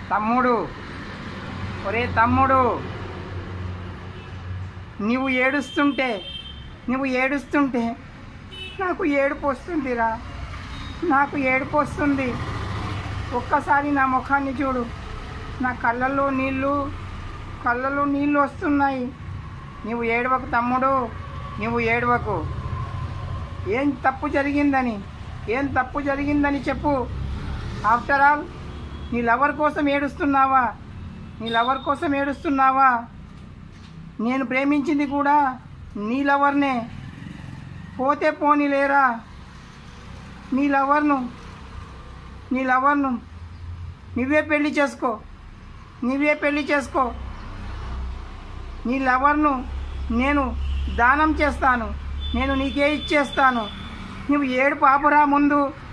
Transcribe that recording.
తమ్ముడు ఒరే తమ్ముడు నువ్వు ఏడుస్తుంటే నువ్వు ఏడుస్తుంటే నాకు ఏడుపు వస్తుందిరా నాకు ఏడుపు వస్తుంది ఒక్కసారి నా ముఖాన్ని చూడు నా కళ్ళల్లో నీళ్ళు కళ్ళల్లో నీళ్ళు వస్తున్నాయి నువ్వు ఏడవకు తమ్ముడు నువ్వు ఏడవకు ఏం తప్పు జరిగిందని ఏం తప్పు జరిగిందని చెప్పు ఆఫ్టర్ ఆల్ నీ లవర్ కోసం ఏడుస్తున్నావా నీ లవర్ కోసం ఏడుస్తున్నావా నేను ప్రేమించింది కూడా నీ లవర్నే పోతే పోనీ లేరా నీ లవర్ను నీ లవర్ను నువ్వే పెళ్లి చేసుకో నువ్వే పెళ్లి చేసుకో నీ లవర్ను నేను దానం చేస్తాను నేను నీకే ఇచ్చేస్తాను నువ్వు ఏడు పాపరా ముందు